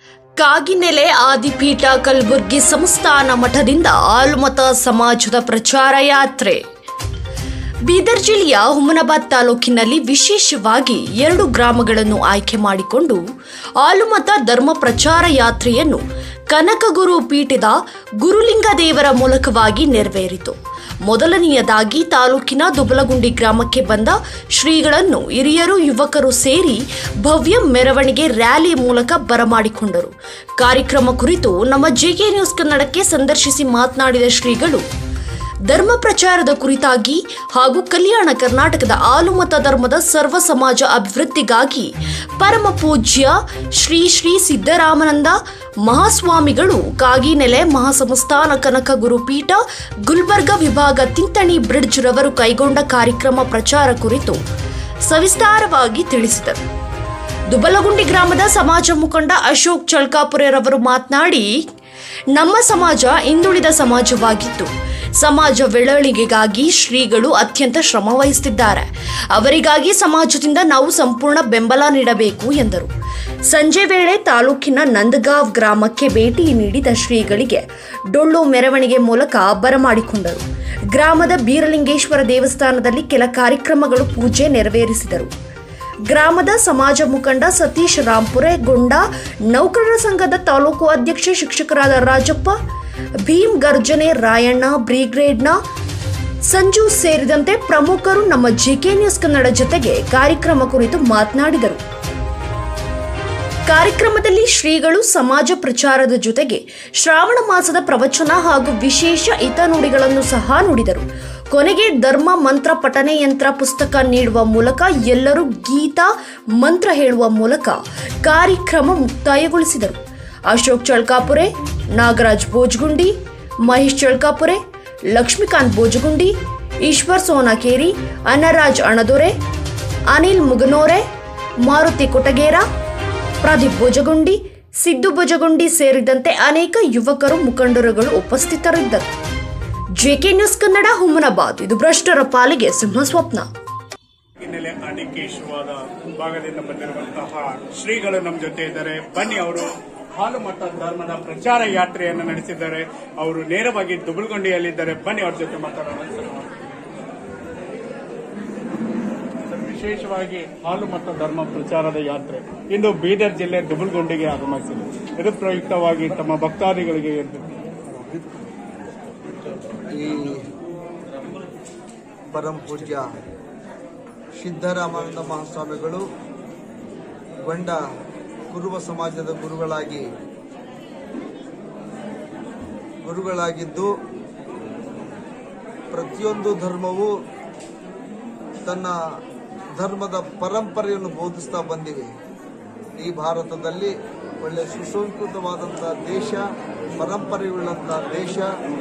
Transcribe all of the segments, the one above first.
ಕಾಗಿನೆಲೆ ಆದಿಪೀಠ ಕಲಬುರ್ಗಿ ಸಂಸ್ಥಾನ ಮಠದಿಂದ ಆಲುಮತ ಸಮಾಜದ ಪ್ರಚಾರ ಯಾತ್ರೆ ಬೀದರ್ ಜಿಲ್ಲೆಯ ಹುಮನಾಬಾದ್ ತಾಲೂಕಿನಲ್ಲಿ ವಿಶೇಷವಾಗಿ ಎರಡು ಗ್ರಾಮಗಳನ್ನು ಆಯ್ಕೆ ಮಾಡಿಕೊಂಡು ಆಲುಮತ ಧರ್ಮ ಪ್ರಚಾರ ಯಾತ್ರೆಯನ್ನು ಕನಕಗುರು ಪೀಠದ ಗುರುಲಿಂಗ ದೇವರ ಮೂಲಕವಾಗಿ ನೆರವೇರಿತು ಮೊದಲನೆಯದಾಗಿ ತಾಲೂಕಿನ ದುಬಲಗುಂಡಿ ಗ್ರಾಮಕ್ಕೆ ಬಂದ ಶ್ರೀಗಳನ್ನು ಹಿರಿಯರು ಯುವಕರು ಸೇರಿ ಭವ್ಯ ಮೆರವಣಿಗೆ ರ್ಯಾಲಿ ಮೂಲಕ ಬರಮಾಡಿಕೊಂಡರು ಕಾರ್ಯಕ್ರಮ ಕುರಿತು ನಮ್ಮ ಜೆಕೆ ನ್ಯೂಸ್ ಕನ್ನಡಕ್ಕೆ ಸಂದರ್ಶಿಸಿ ಮಾತನಾಡಿದ ಶ್ರೀಗಳು ಧರ್ಮ ಪ್ರಚಾರದ ಕುರಿತಾಗಿ ಹಾಗೂ ಕಲ್ಯಾಣ ಕರ್ನಾಟಕದ ಆಲುಮತ ಧರ್ಮದ ಸರ್ವ ಸಮಾಜ ಅಭಿವೃದ್ಧಿಗಾಗಿ ಪರಮ ಪೂಜ್ಯ ಶ್ರೀ ಶ್ರೀ ಸಿದ್ದರಾಮನಂದ ಮಹಾಸ್ವಾಮಿಗಳು ಕಾಗಿನೆಲೆ ಮಹಾಸಂಸ್ಥಾನ ಕನಕ ಗುರುಪೀಠ ಗುಲ್ಬರ್ಗ ವಿಭಾಗ ತಿಂತಣಿ ಬ್ರಿಡ್ಜ್ ರವರು ಕೈಗೊಂಡ ಕಾರ್ಯಕ್ರಮ ಪ್ರಚಾರ ಕುರಿತು ಸವಿಸ್ತಾರವಾಗಿ ತಿಳಿಸಿದರು ದುಬಲಗುಂಡಿ ಗ್ರಾಮದ ಸಮಾಜ ಮುಖಂಡ ಅಶೋಕ್ ಚಳ್ಕಾಪುರೆರವರು ಮಾತನಾಡಿ ನಮ್ಮ ಸಮಾಜ ಹಿಂದುಳಿದ ಸಮಾಜವಾಗಿದ್ದು ಸಮಾಜ ಬೆಳವಣಿಗೆಗಾಗಿ ಶ್ರೀಗಳು ಅತ್ಯಂತ ಶ್ರಮ ವಹಿಸುತ್ತಿದ್ದಾರೆ ಅವರಿಗಾಗಿ ಸಮಾಜದಿಂದ ನಾವು ಸಂಪೂರ್ಣ ಬೆಂಬಲ ನೀಡಬೇಕು ಎಂದರು ಸಂಜೆ ವೇಳೆ ತಾಲೂಕಿನ ನಂದಗಾಂವ್ ಗ್ರಾಮಕ್ಕೆ ಭೇಟಿ ನೀಡಿದ ಶ್ರೀಗಳಿಗೆ ಡೊಳ್ಳು ಮೆರವಣಿಗೆ ಮೂಲಕ ಬರಮಾಡಿಕೊಂಡರು ಗ್ರಾಮದ ಬೀರಲಿಂಗೇಶ್ವರ ದೇವಸ್ಥಾನದಲ್ಲಿ ಕೆಲ ಕಾರ್ಯಕ್ರಮಗಳು ಪೂಜೆ ನೆರವೇರಿಸಿದರು ಗ್ರಾಮದ ಸಮಾಜ ಮುಖಂಡ ಸತೀಶ್ ರಾಂಪುರೆ ಗೊಂಡ ನೌಕರರ ಸಂಘದ ತಾಲೂಕು ಅಧ್ಯಕ್ಷ ಶಿಕ್ಷಕರಾದ ರಾಜಪ್ಪ ಭೀಮ್ ಗರ್ಜನೆ ರಾಯಣ್ಣ ಬ್ರಿಗೇಡ್ನ ಸಂಜು ಸೇರಿದಂತೆ ಪ್ರಮುಖರು ನಮ್ಮ ಜೆಕೆ ನ್ಯೂಸ್ ಕನ್ನಡ ಜೊತೆಗೆ ಕಾರ್ಯಕ್ರಮ ಕುರಿತು ಮಾತನಾಡಿದರು ಕಾರ್ಯಕ್ರಮದಲ್ಲಿ ಶ್ರೀಗಳು ಸಮಾಜ ಪ್ರಚಾರದ ಜೊತೆಗೆ ಶ್ರಾವಣ ಮಾಸದ ಪ್ರವಚನ ಹಾಗೂ ವಿಶೇಷ ಹಿತನುಡಿಗಳನ್ನು ಸಹ ನುಡಿದರು ಕೊನೆಗೆ ಧರ್ಮ ಮಂತ್ರ ಪಠನೆ ಯಂತ್ರ ಪುಸ್ತಕ ನೀಡುವ ಮೂಲಕ ಎಲ್ಲರೂ ಗೀತಾ ಮಂತ್ರ ಹೇಳುವ ಮೂಲಕ ಕಾರ್ಯಕ್ರಮ ಮುಕ್ತಾಯಗೊಳಿಸಿದರು ಅಶೋಕ್ ಚಳ್ಕಾಪುರೆ ನಾಗರಾಜ್ ಬೋಜ್ಗುಂಡಿ ಮಹೇಶ್ ಚಳ್ಕಾಪುರೆ ಲಕ್ಷ್ಮೀಕಾಂತ್ ಬೋಜಗುಂಡಿ ಈಶ್ವರ್ ಸೋನಾಕೇರಿ ಅನ್ನರಾಜ್ ಅಣದೊರೆ ಅನಿಲ್ ಮುಗನೋರೆ ಮಾರುತಿ ಕೊಟಗೇರ ಪ್ರದೀಪ್ ಭೋಜಗುಂಡಿ ಸಿದ್ದು ಭೋಜಗುಂಡಿ ಸೇರಿದಂತೆ ಅನೇಕ ಯುವಕರು ಮುಖಂಡರುಗಳು ಉಪಸ್ಥಿತರಿದ್ದರು ಜೆಕೆ ನ್ಯೂಸ್ ಕನ್ನಡ ಹುಮನಾಬಾದ್ ಇದು ಭ್ರಷ್ಟರ ಪಾಲಿಗೆ ಸಿಂಹ ಸ್ವಪ್ನ ಹಿನ್ನೆಲೆ ಅನೇಕೇಶ್ವರದ ಭಾಗದಿಂದ ಬಂದಿರುವಂತಹ ಶ್ರೀಗಳು ನಮ್ಮ ಜೊತೆ ಇದ್ದಾರೆ ಬನ್ನಿ ಅವರು ಹಾಲು ಮಠ ಧರ್ಮದ ಪ್ರಚಾರ ಯಾತ್ರೆಯನ್ನು ನಡೆಸಿದ್ದಾರೆ ಅವರು ನೇರವಾಗಿ ದುಬುಲ್ಗೊಂಡಿಯಲ್ಲಿದ್ದಾರೆ ಬನ್ನಿ ಅವ್ರ ಜೊತೆ ಮಾತಾಡೋಣ ಸರ್, ವಿಶೇಷವಾಗಿ ಹಾಲು ಮತ್ತು ಧರ್ಮ ಪ್ರಚಾರದ ಯಾತ್ರೆ ಇಂದು ಬೀದರ್ ಜಿಲ್ಲೆ ದುಬುಲ್ಗೊಂಡಿಗೆ ಆಗಮಿಸಿದೆ ಇದು ಪ್ರಯುಕ್ತವಾಗಿ ತಮ್ಮ ಭಕ್ತಾದಿಗಳಿಗೆ ಏನು ಈ ಪರಂ ಪೂಜ್ಯ ಸಿದ್ದರಾಮಾನಂದ ಮಹಾಸ್ವಾಮಿಗಳು ಗೊಂಡ ಕುರುಬ ಸಮಾಜದ ಗುರುಗಳಾಗಿ ಗುರುಗಳಾಗಿದ್ದು ಪ್ರತಿಯೊಂದು ಧರ್ಮವು ತನ್ನ ಧರ್ಮದ ಪರಂಪರೆಯನ್ನು ಬೋಧಿಸ್ತಾ ಬಂದಿವೆ ಈ ಭಾರತದಲ್ಲಿ ಒಳ್ಳೆ ಸುಸಂಸ್ಕೃತವಾದಂಥ ದೇಶ ಪರಂಪರೆಯುಳ್ಳಂಥ ದೇಶ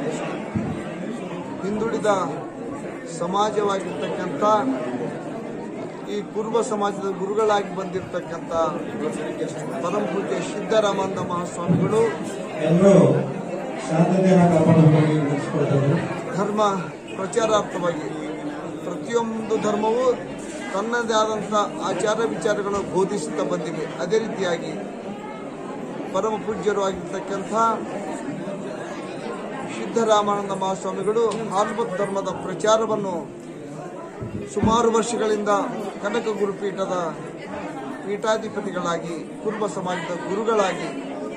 ಹಿಂದುಳಿದ ಸಮಾಜವಾಗಿರ್ತಕ್ಕಂಥ ಈ ಕುರುಬ ಸಮಾಜದ ಗುರುಗಳಾಗಿ ಬಂದಿರತಕ್ಕಂಥ ಪರಮ ಪೂಜ್ಯ ಸಿದ್ದರಾಮಾನಂದ ಮಹಾಸ್ವಾಮಿಗಳು ಎಲ್ಲರೂ ಶಾಂತತೆಯನ್ನು ಕಾಪಾಡಬೇಕಾಗಿ ವಿನಿಸ್ಕೊಳ್ತಾರೆ ಧರ್ಮ ಪ್ರಚಾರಾರ್ಥವಾಗಿ ಪ್ರತಿಯೊಂದು ಧರ್ಮವು ತನ್ನದೇ ಆದಂಥ ಆಚಾರ ವಿಚಾರಗಳನ್ನು ಬೋಧಿಸುತ್ತಾ ಬಂದಿವೆ ಅದೇ ರೀತಿಯಾಗಿ ಪರಮ ಪೂಜ್ಯರು ಆಗಿರ್ತಕ್ಕಂಥ ಸಿದ್ದರಾಮಾನಂದ ಮಹಾಸ್ವಾಮಿಗಳು ಹಾಲ್ಮತ್ ಧರ್ಮದ ಪ್ರಚಾರವನ್ನು ಸುಮಾರು ವರ್ಷಗಳಿಂದ ಕನಕ ಗುರುಪೀಠದ ಪೀಠಾಧಿಪತಿಗಳಾಗಿ ಕುರುಬ ಸಮಾಜದ ಗುರುಗಳಾಗಿ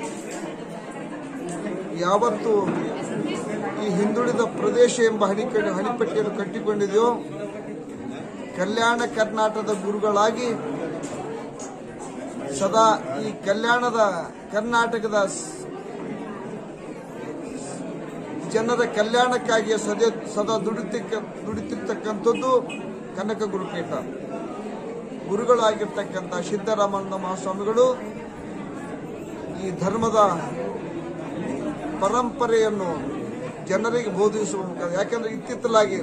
ಯಾವತ್ತು ಈ ಹಿಂದುಳಿದ ಪ್ರದೇಶ ಎಂಬ ಹಣಿಕ ಹಣಿಪಟ್ಟಿಯನ್ನು ಕಟ್ಟಿಕೊಂಡಿದೆಯೋ ಕಲ್ಯಾಣ ಕರ್ನಾಟಕದ ಗುರುಗಳಾಗಿ ಸದಾ ಈ ಕಲ್ಯಾಣದ ಕರ್ನಾಟಕದ ಸ್- ಜನರ ಕಲ್ಯಾಣಕ್ಕಾಗಿ ಸದೇ ಸದಾ ದುಡಿತಿಕ್ಕ ದುಡಿತಿರ್ತಕ್ಕಂಥದ್ದು ಕನಕ ಗುರುಪೀಠ ಗುರುಗಳಾಗಿರ್ತಕ್ಕಂಥ ಸಿದ್ದರಾಮಾನಂದ ಮಹಾಸ್ವಾಮಿಗಳು ಈ ಧರ್ಮದ ಪರಂಪರೆಯನ್ನು ಜನರಿಗೆ ಬೋಧಿಸುವ ಮುಖಾಂತರ ಯಾಕೆಂದ್ರೆ ಇತ್ತಿತ್ತಲಾಗಿ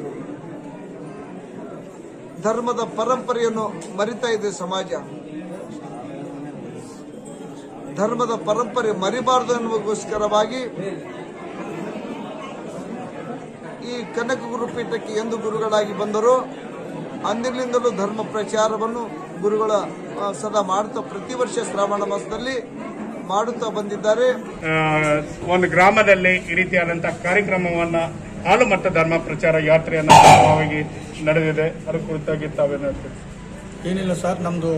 ಧರ್ಮದ ಪರಂಪರೆಯನ್ನು ಮರಿತಾ ಇದೆ ಸಮಾಜ ಧರ್ಮದ ಪರಂಪರೆ ಮರಿಬಾರದು ಎನ್ನುವಗೋಸ್ಕರವಾಗಿ ಈ ಕನಕ ಗುರುಪೀಠಕ್ಕೆ ಎಂದು ಗುರುಗಳಾಗಿ ಬಂದರು ಅಂದಿನಿಂದಲೂ ಧರ್ಮ ಪ್ರಚಾರವನ್ನು ಗುರುಗಳ ಆ, ಸದಾ ಮಾಡ್ತಾ ಪ್ರತಿ ವರ್ಷ ಶ್ರಾವಣ ಮಾಸದಲ್ಲಿ ಮಾಡುತ್ತಾ ಬಂದಿದ್ದಾರೆ ಆ, ಒಂದು ಗ್ರಾಮದಲ್ಲಿ ಈ ರೀತಿಯಾದಂತಹ ಕಾರ್ಯಕ್ರಮವನ್ನ ಹಾಲು ಮತ್ತು ಧರ್ಮ ಪ್ರಚಾರ ಯಾತ್ರೆಯನ್ನ ಕ್ರಮವಾಗಿ ನಡೆದಿದೆ ಅದರ ಕುರಿತಾಗಿ ತಾವೇನು ಹೇಳ್ತೀರಿ ಏನಿಲ್ಲ ಸರ್ ನಮ್ಮದು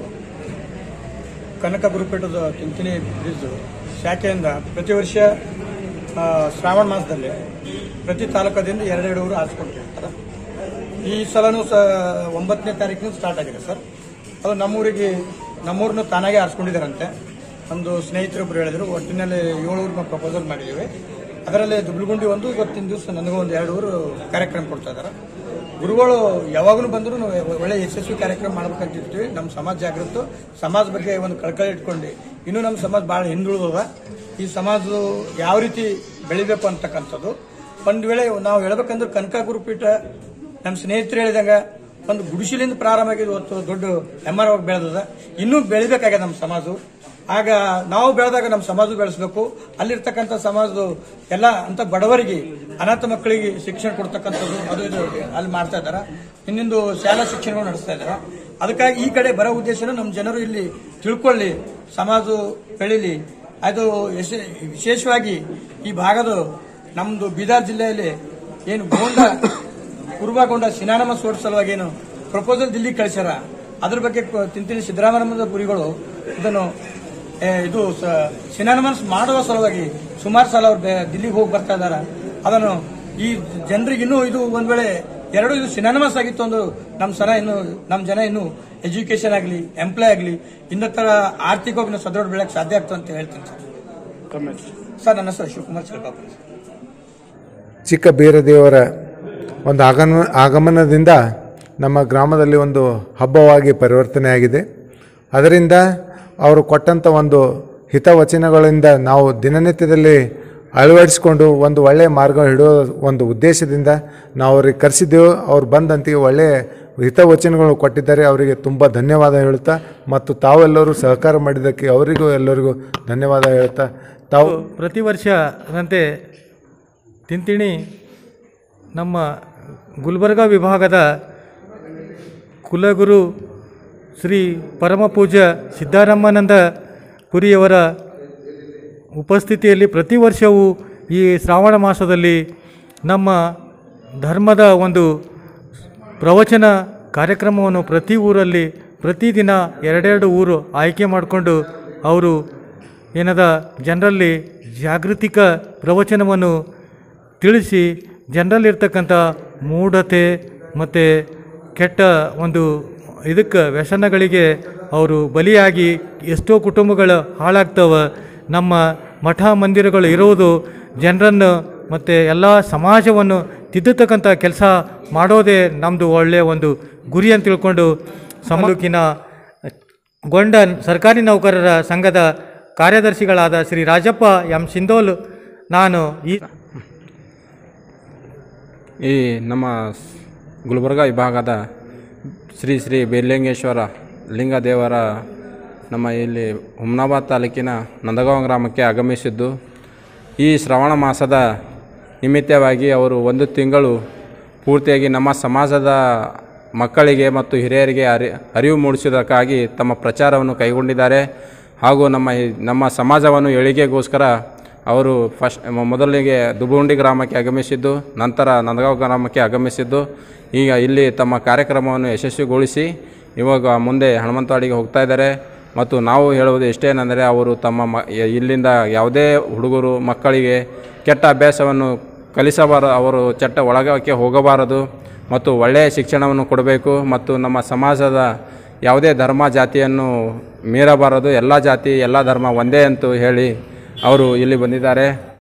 ಕನಕ ಗುರುಪೀಠದ ತಿಂತಿನಿ ಬ್ರಿಡ್ಜ್ ಶಾಖೆಯಿಂದ ಪ್ರತಿ ವರ್ಷ ಆ, ಶ್ರಾವಣ ಮಾಸದಲ್ಲಿ ಪ್ರತಿ ತಾಲೂಕದಿಂದ ಎರಡೆರಡು ಊರು ಆರಿಸ್ಕೊಂಡಿರ್ತಾರೆ ಈ ಸಲನೂ ಸ ಒಂಬತ್ತನೇ ತಾರೀಕಿನ ಸ್ಟಾರ್ಟ್ ಆಗಿದೆ ಸರ್ ಅದು ನಮ್ಮೂರಿಗೆ ನಮ್ಮೂರನ್ನು ತಾನಾಗೆ ಆರಿಸ್ಕೊಂಡಿದ್ದಾರಂತೆ ಒಂದು ಸ್ನೇಹಿತರೊಬ್ಬರು ಹೇಳಿದ್ರು ಒಟ್ಟಿನಲ್ಲಿ ಏಳು ಊರನ್ನ ಪ್ರಪೋಸಲ್ ಮಾಡಿದ್ದೀವಿ ಅದರಲ್ಲಿ ದುಬ್ಲಗುಂಡಿ ಒಂದು ಇವತ್ತಿನ ದಿವಸ ನನಗೂ ಒಂದು ಎರಡು ಊರು ಕಾರ್ಯಕ್ರಮ ಕೊಡ್ತಾ ಇದ್ದಾರೆ ಗುರುಗಳು ಯಾವಾಗಲೂ ಬಂದರೂ ಒಳ್ಳೆ ಯಶಸ್ವಿ ಕಾರ್ಯಕ್ರಮ ಮಾಡ್ಬೇಕಂತಿರ್ತೀವಿ ನಮ್ಮ ಸಮಾಜ ಜಾಗೃತ ಸಮಾಜ ಬಗ್ಗೆ ಒಂದು ಕಳ್ಕಳಿ ಇಟ್ಕೊಂಡು ಇನ್ನೂ ನಮ್ಮ ಸಮಾಜ ಭಾಳ ಹಿಂದುಳಿದದ ಈ ಸಮಾಜ ಯಾವ ರೀತಿ ಬೆಳಿಬೇಕು ಅಂತಕ್ಕಂಥದ್ದು ಒಂದು ವೇಳೆ ನಾವು ಹೇಳ್ಬೇಕಂದ್ರೆ ಕನಕ ಗುರುಪೀಠ ನಮ್ಮ ಸ್ನೇಹಿತರು ಹೇಳಿದಂಗ ಒಂದು ಗುಡಿಸಲಿಂದ ಪ್ರಾರಂಭ ಆಗಿದ್ದು ಇವತ್ತು ದೊಡ್ಡ ಹೆಮ್ಮರವಾಗಿ ಬೆಳೆದದ ಇನ್ನೂ ಬೆಳಿಬೇಕಾಗಿದೆ ನಮ್ಮ ಸಮಾಜ ಆಗ ನಾವು ಬೆಳೆದಾಗ ನಮ್ಮ ಸಮಾಜ ಬೆಳೆಸಬೇಕು ಅಲ್ಲಿರ್ತಕ್ಕಂಥ ಸಮಾಜದ ಎಲ್ಲ ಅಂತ ಬಡವರಿಗೆ ಅನಾಥ ಮಕ್ಕಳಿಗೆ ಶಿಕ್ಷಣ ಕೊಡ್ತಕ್ಕಂಥದ್ದು ಅದು ಇದು ಅಲ್ಲಿ ಮಾಡ್ತಾ ಇದ್ದಾರೆ ಇನ್ನೊಂದು ಶಾಲಾ ಶಿಕ್ಷಣಗಳು ನಡೆಸ್ತಾ ಇದ್ದಾರೆ ಅದಕ್ಕಾಗಿ ಈ ಕಡೆ ಬರೋ ಉದ್ದೇಶನ ನಮ್ಮ ಜನರು ಇಲ್ಲಿ ತಿಳ್ಕೊಳ್ಳಿ ಸಮಾಜ ಬೆಳೀಲಿ ಅದು ಯಶ- ವಿಶೇಷವಾಗಿ ಈ ಭಾಗದ ನಮ್ದು ಬೀದರ್ ಜಿಲ್ಲೆಯಲ್ಲಿ ಏನು ಗೋಂಡ ಕುರುಬಾಗೊಂಡ ಸಿನಾನಮ ಸೋಟ್ ಸಲುವಾಗಿ ಏನು ಪ್ರಪೋಸಲ್ ದಿಲ್ಲಿ ಕಳಿಸ್ಯಾರ ಅದ್ರ ಬಗ್ಗೆ ಕ- ತಿಂತಿನಿ ಸಿದ್ದರಾಮಯ್ಯ ಪುರಿಗಳು ಇದನ್ನು ಏ, ಇದು ಸಿನಾನಮನ್ಸ್ ಮಾಡುವ ಸಲುವಾಗಿ ಸುಮಾರು ಸಲ ಅವ್ರು ಬೆ- ದಿಲ್ಲಿಗೆ ಹೋಗಿ ಬರ್ತಾ ಇದಾರ ಅದನ್ನು ಈ ಜನರಿಗೆ ಇನ್ನೂ ಇದು ಒಂದ್ ವೇಳೆ ಎರಡು ಇದು ಸಿನಾನಮಸ್ ಆಗಿತ್ತು ಅಂದ್ರೆ ನಮ್ಮ ಸರ ಇನ್ನು ನಮ್ಮ ಜನ ಇನ್ನು ಎಜುಕೇಶನ್ ಆಗಲಿ ಎಂಪ್ಲಾಯ್ ಆಗಲಿ ಇನ್ನಿತರ ಆರ್ಥಿಕವಾಗಿ ನಾವು ಸದೃಢ ಬೆಳಕ್ ಸಾಧ್ಯ ಆಗ್ತದೆ ಅಂತ ಹೇಳ್ತೀನಿ ಸರ್ ತಮ್ಮ ಹೆಸರು? ಸರ್ ನನ್ನ ಹೆಸರು ಶಿವಕುಮಾರ್ ಚಿಲ್ಕಾಪುರ ಚಿಕ್ಕ ಬೀರದೇವರ ಒಂದು ಆಗಮ ಆಗಮನದಿಂದ ನಮ್ಮ ಗ್ರಾಮದಲ್ಲಿ ಒಂದು ಹಬ್ಬವಾಗಿ ಪರಿವರ್ತನೆಯಾಗಿದೆ ಅದರಿಂದ ಅವರು ಕೊಟ್ಟಂಥ ಒಂದು ಹಿತವಚನಗಳಿಂದ ನಾವು ದಿನನಿತ್ಯದಲ್ಲಿ ಅಳವಡಿಸಿಕೊಂಡು ಒಂದು ಒಳ್ಳೆಯ ಮಾರ್ಗ ಹಿಡಿಯೋ ಒಂದು ಉದ್ದೇಶದಿಂದ ನಾವು ಅವ್ರಿಗೆ ಕರೆಸಿದ್ದೆವು ಅವ್ರು ಬಂದಂತಿಗೆ ಒಳ್ಳೆಯ ಹಿತವಚನಗಳು ಕೊಟ್ಟಿದ್ದಾರೆ ಅವರಿಗೆ ತುಂಬ ಧನ್ಯವಾದ ಹೇಳುತ್ತಾ ಮತ್ತು ತಾವೆಲ್ಲರೂ ಸಹಕಾರ ಮಾಡಿದ್ದಕ್ಕೆ ಅವರಿಗೂ ಎಲ್ಲರಿಗೂ ಧನ್ಯವಾದ ಹೇಳ್ತಾ ತಾವು ಪ್ರತಿ ವರ್ಷದಂತೆ ತಿಂತಿಣಿ ನಮ್ಮ ಗುಲ್ಬರ್ಗ ವಿಭಾಗದ ಕುಲಗುರು ಶ್ರೀ ಪರಮಪೂಜ್ಯ ಸಿದ್ದರಾಮಾನಂದ ಪುರಿಯವರ ಉಪಸ್ಥಿತಿಯಲ್ಲಿ ಪ್ರತಿ ವರ್ಷವೂ ಈ ಶ್ರಾವಣ ಮಾಸದಲ್ಲಿ ನಮ್ಮ ಧರ್ಮದ ಒಂದು ಪ್ರವಚನ ಕಾರ್ಯಕ್ರಮವನ್ನು ಪ್ರತಿ ಊರಲ್ಲಿ ಪ್ರತಿದಿನ ಎರಡೆರಡು ಊರು ಆಯ್ಕೆ ಮಾಡಿಕೊಂಡು ಅವರು ಏನದ ಜನರಲ್ಲಿ ಜಾಗೃತಿಕ ಪ್ರವಚನವನ್ನು ತಿಳಿಸಿ ಜನರಲ್ಲಿರ್ತಕ್ಕಂಥ ಮೂಢತೆ ಮತ್ತು ಕೆಟ್ಟ ಒಂದು ಇದಕ್ಕೆ ವ್ಯಸನಗಳಿಗೆ ಅವರು ಬಲಿಯಾಗಿ ಎಷ್ಟೋ ಕುಟುಂಬಗಳು ಹಾಳಾಗ್ತವೆ ನಮ್ಮ ಮಠ ಮಂದಿರಗಳು ಇರುವುದು ಜನರನ್ನು ಮತ್ತು ಎಲ್ಲ ಸಮಾಜವನ್ನು ತಿದ್ದುತಕ್ಕಂಥ ಕೆಲಸ ಮಾಡೋದೇ ನಮ್ಮದು ಒಳ್ಳೆಯ ಒಂದು ಗುರಿ ಅಂತ ತಿಳ್ಕೊಂಡು ಸಮಲುಕಿನ ಗೊಂಡ ಸರ್ಕಾರಿ ನೌಕರರ ಸಂಘದ ಕಾರ್ಯದರ್ಶಿಗಳಾದ ಶ್ರೀ ರಾಜಪ್ಪ ಎಂ ಸಿಂಧೋಲ್ ನಾನು ಈ ಈ ನಮ್ಮ ಸ್- ಗುಲ್ಬರ್ಗ ವಿಭಾಗದ ಶ್ರೀ ಶ್ರೀ ಬೇರ್ಲಿಂಗೇಶ್ವರ ಲಿಂಗದೇವರ ನಮ್ಮ ಇಲ್ಲಿ ಹುಮ್ನಾಬಾದ್ ತಾಲೂಕಿನ ನಂದಗಾಂವ ಗ್ರಾಮಕ್ಕೆ ಆಗಮಿಸಿದ್ದು ಈ ಶ್ರವಣ ಮಾಸದ ನಿಮಿತ್ತವಾಗಿ ಅವರು ಒಂದು ತಿಂಗಳು ಪೂರ್ತಿಯಾಗಿ ನಮ್ಮ ಸಮಾಜದ ಮಕ್ಕಳಿಗೆ ಮತ್ತು ಹಿರಿಯರಿಗೆ ಅರಿ ಅರಿವು ಮೂಡಿಸುವುದಕ್ಕಾಗಿ ತಮ್ಮ ಪ್ರಚಾರವನ್ನು ಕೈಗೊಂಡಿದ್ದಾರೆ ಹಾಗೂ ನಮ್ಮ ಈ- ನಮ್ಮ ಸಮಾಜವನ್ನು ಏಳಿಗೆಗೋಸ್ಕರ ಅವರು ಫಸ್ಟ್ ಮೊದಲಿಗೆ ದುಬುಂಡಿ ಗ್ರಾಮಕ್ಕೆ ಆಗಮಿಸಿದ್ದು ನಂತರ ನಂದಗಾಂವ್ ಗ್ರಾಮಕ್ಕೆ ಆಗಮಿಸಿದ್ದು ಈಗ ಇಲ್ಲಿ ತಮ್ಮ ಕಾರ್ಯಕ್ರಮವನ್ನು ಯಶಸ್ವಿಗೊಳಿಸಿ ಇವಾಗ ಮುಂದೆ ಹನುಮಂತವಾಡಿಗೆ ಹೋಗ್ತಾ ಇದ್ದಾರೆ ಮತ್ತು ನಾವು ಹೇಳುವುದು ಇಷ್ಟೇನೆಂದರೆ ಅವರು ತಮ್ಮ ಮ ಇಲ್ಲಿಂದ ಯಾವುದೇ ಹುಡುಗರು ಮಕ್ಕಳಿಗೆ ಕೆಟ್ಟ ಅಭ್ಯಾಸವನ್ನು ಕಲಿಸಬಾರ ಅವರು ಚಟ್ಟ ಒಳಗಕ್ಕೆ ಹೋಗಬಾರದು ಮತ್ತು ಒಳ್ಳೆಯ ಶಿಕ್ಷಣವನ್ನು ಕೊಡಬೇಕು ಮತ್ತು ನಮ್ಮ ಸಮಾಜದ ಯಾವುದೇ ಧರ್ಮ ಜಾತಿಯನ್ನು ಮೀರಬಾರದು ಎಲ್ಲ ಜಾತಿ ಎಲ್ಲ ಧರ್ಮ ಒಂದೇ ಅಂತ ಹೇಳಿ ಅವರು ಇಲ್ಲಿ ಬಂದಿದ್ದಾರೆ